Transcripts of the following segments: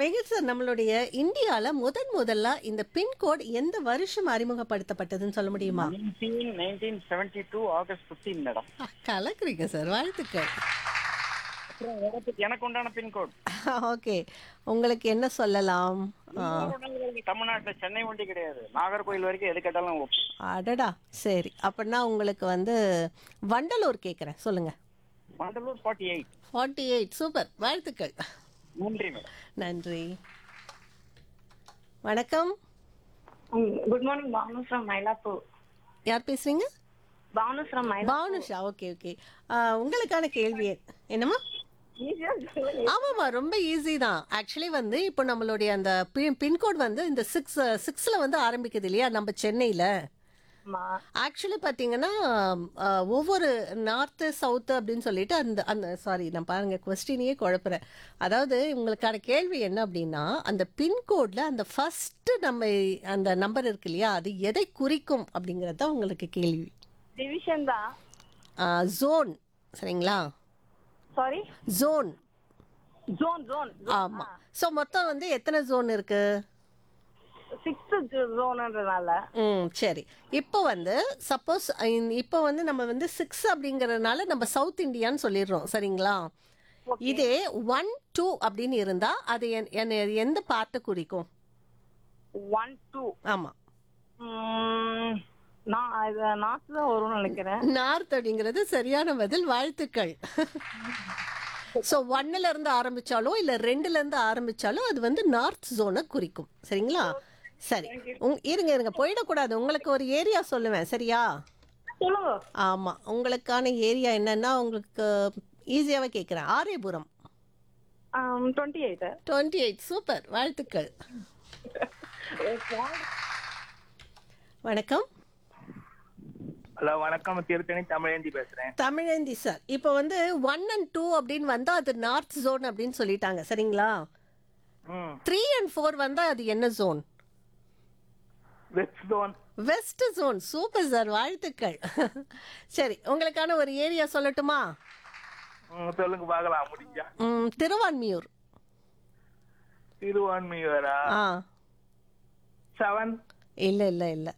Meher sir நம்மளுடைய இந்தியால முதன் முதல்ல இந்த பின்கோட் எந்த வருஷம் அறிமுகப்படுத்தப்பட்டதுன்னு சொல்ல முடியுமா nineteen nineteen seventy two August fifteen madam ஆ, கலக்குறீங்க சார் வாழ்த்துக்கள் அப்புறம் எனக்கு- எனக்கு உண்டான பின்கோட் ஓகே உங்களுக்கு என்ன சொல்லலாம் ஆ, தமிழ்நாட்டுல சென்னை ஒண்டி கிடையாது நாகர்கோயில் வரைக்கும் எது கேட்டாலும் ஓகே அடடா சரி அப்படின்னா உங்களுக்கு வந்து வண்டலூர் கேட்குறேன் சொல்லுங்க Mandalur forty eight forty eight super வாழ்த்துக்கள் நன்றி மேடம் நன்றி வணக்கம் good morning Banu from Mylapore யார் பேசுறீங்க பானு ஃப்ரம் மயிலா பானுஷா ஓகே ஓகே உங்களுக்கான கேள்வி என்னம்மா ஈஸியா சொல்லுங்க ஆமாம்மா ரொம்ப ஈஸி தான் ஆக்சுவலி வந்து இப்போ நம்மளுடைய அந்த பின் பின்கோட் வந்து இந்த சிக்ஸ் சிக்ஸில் வந்து ஆரம்பிக்குது இல்லையா நம்ம சென்னையில் ஆமா ஆக்சுவலி பார்த்தீங்கன்னா அஹ், ஒவ்வொரு நார்த்து சவுத்து அப்படின்னு சொல்லிட்டு அந்த அந்த சாரி நான் பாருங்க கொஸ்டினையே குழப்புறேன் அதாவது உங்களுக்கான கேள்வி என்ன அப்படின்னா அந்த பின்கோட்ல அந்த ஃபர்ஸ்ட் நம்ம அந்த நம்பர் இருக்கு இல்லையா அது எதை குறிக்கும் அப்படிங்கிறது தான் உங்களுக்கு கேள்வி டிவிஷன் தான் ஜோன் சரிங்களா சாரி ஜோன் ஜோன் ஜோன் ஆமா ஸோ மொத்தம் வந்து எத்தனை ஜோன் இருக்கு சிக்ஸ்த் ஜோன்ன்றதுனால ம் சரி இப்போ வந்து சப்போஸ் இப்போ வந்து நம்ம வந்து சிக்ஸ் அப்படிங்கறதுனால நம்ம சவுத் இந்தியான்னு சொல்லிடுறோம் சரிங்களா இதே ஒன் டூ அப்படின்னு இருந்தா அது என்- என்ன- எந்த பார்ட்டை குறிக்கும் ஒன் டூ ஆமா நான் இது நார்த் தான் வரும்னு நினைக்கிறேன் நார்த் அப்படிங்கிறது சரியான பதில் வாழ்த்துக்கள் ஸோ ஒன்னுல இருந்து ஆரம்பிச்சாலோ இல்ல ரெண்டுல இருந்து ஆரம்பிச்சாலோ அது வந்து நார்த் ஜோனை குறிக்கும் சரிங்களா சரி உங்- இருங்க இருங்க போயிடக்கூடாது உங்களுக்கு ஒரு ஏரியா சொல்லுவேன் சரியா சொல்லுங்க ஆமா உங்களுக்கான ஏரியா என்னன்னா உங்களுக்கு ஈஸியாவே கேட்குறேன் Ariyapuram twenty eight twenty eight super வாழ்த்துக்கள் வணக்கம் ஹலோ வணக்கம் திருத்தணி தமிழேந்தி பேசுறேன் தமிழேந்தி சார் இப்போ வந்து ஒன் அண்ட் டூ அப்படின்னு வந்தா அது நார்த் ஜோன் அப்படின்னு சொல்லிட்டாங்க சரிங்களா ம் த்ரீ அண்ட் ஃபோர் வந்தா அது என்ன zone west zone west zone super sir வாழ்த்துக்கள் சரி உங்களுக்கான ஒரு ஏரியா சொல்லட்டுமா ம், சொல்லுங்க பார்க்கலாம் முடிஞ்சா ம், திருவான்மியூர் திருவான்மையூரா ஆ செவன் இல்ல இல்ல இல்ல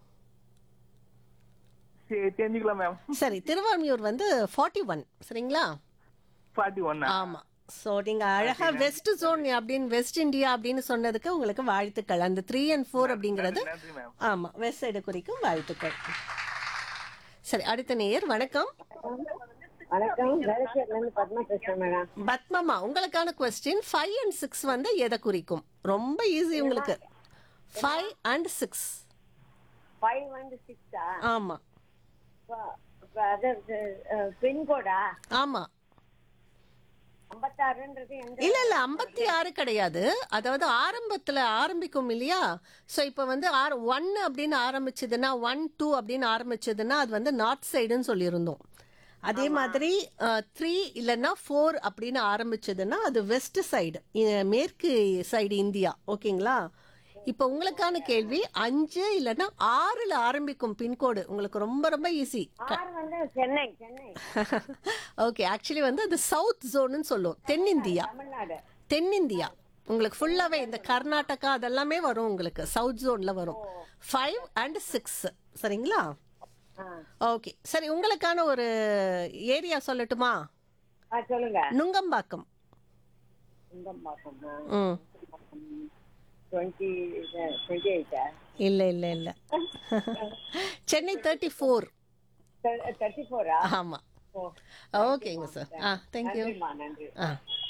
சரி தெரிஞ்சுக்கலாம் மேம் சரி திருவான்மியூர் வந்து ஃபார்ட்டி ஒன் சரிங்களா ஃபார்ட்டி ஒன்னா ஆமா ஸோ நீங்க அழகா வெஸ்ட் ஜோன் அப்படின்னு வெஸ்ட் இந்தியா அப்படின்னு சொன்னதுக்கு உங்களுக்கு வாழ்த்துக்கள் அந்த த்ரீ அண்ட் ஃபோர் அப்படிங்கிறது நன்றி மேம் ஆமா வெஸ்ட் சைடு குறிக்கும் வாழ்த்துக்கள் சரி அடுத்த நேயர் வணக்கம் வணக்கம் வேலைச்சேரில இருந்து பத்மா பேசுறேன் மேடம் பத்மமா உங்களுக்கான கொஸ்டின் ஃபைவ் அண்ட் சிக்ஸ் வந்து எதை குறிக்கும் ரொம்ப ஈஸி உங்களுக்கு ஃபைவ் அண்ட் சிக்ஸ் ஃபைவ் வந்து சிக்ஸா ஆமா அது பின்கோடா ஆமா ஐம்பத்தாறுன்றது எந்த இல்ல இல்ல ஐம்பத்தி ஆறு கிடையாது அதாவது ஆரம்பத்துல ஆரம்பிக்கும் இல்லையா சோ இப்ப வந்து ஆர் ஒன் அப்படின்னு ஆரம்பிச்சதுன்னா ஒன் டூ அப்படின்னு ஆரம்பிச்சதுன்னா அது வந்து நார்த் சைடுன்னு சொல்லியிருந்தோம் அதே மாதிரி த்ரீ இல்லைன்னா ஃபோர் அப்படின்னு ஆரம்பிச்சதுன்னா அது வெஸ்ட் சைடு மேற்கு சைடு இந்தியா ஓகேங்களா இப்போ உங்களுக்கான கேள்வி அஞ்சு இல்லைன்னா ஆறுல ஆரம்பிக்கும் பின்கோடு உங்களுக்கு ரொம்ப ரொம்ப ஈஸி ஆறு வந்து சென்னை சென்னை ஓகே ஆக்சுவலி வந்து அது சவுத் ஜோன்னு சொல்லுவோம் தென்னிந்தியா தமிழ்நாடு தென்னிந்தியா உங்களுக்கு ஃபுல்லாவே இந்த கர்நாடகா அதெல்லாமே வரும் உங்களுக்கு சவுத் ஜோன்ல வரும் ஃபைவ் அண்ட் சிக்ஸ் சரிங்களா ஆ ஓகே சரி உங்களுக்கான ஒரு ஏரியா சொல்லட்டுமா ஆ சொல்லுங்க நுங்கம்பாக்கம் இந்த மாசம் ம் டுவெண்ட்டி டுவெண்ட்டி எயிட்டா இல்ல இல்ல இல்ல சென்னை தேர்ட்டி ஃபோர் தேர்ட்டி ஃபோரா ஆமா ஓகேங்க சார் ஆ தேங்க்யூ நன்றிம்மா நன்றி ஆ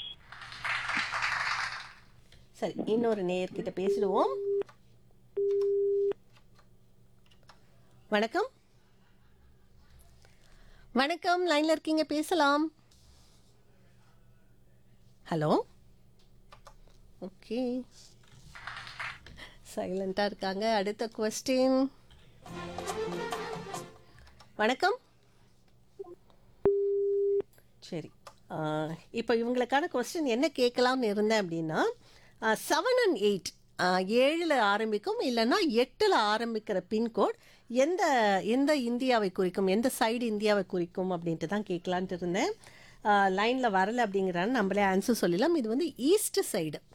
சரி இன்னொரு நேயர்கிட்ட பேசிடுவோம் வணக்கம் வணக்கம் லைன்ல இருக்கீங்க பேசலாம் ஹலோ ஓகே சைலண்டா இருக்காங்க அடுத்த கொஸ்டின் வணக்கம் சரி இப்போ இவங்களுக்கான கொஸ்டின் என்ன கேட்கலாம்னு இருந்தேன் அப்படின்னா செவன் அண்ட் எயிட் ஏழில் ஆரம்பிக்கும் இல்லைன்னா எட்டில் ஆரம்பிக்கிற பின்கோட் எந்த எந்த இந்தியாவை குறிக்கும் எந்த சைடு இந்தியாவை குறிக்கும் அப்படின்ட்டு தான் கேட்கலான்ட்டு இருந்தேன் லைனில் வரல அப்படிங்கிறாங்க நம்மளே ஆன்சர் சொல்லலாம் இது வந்து ஈஸ்ட் சைடு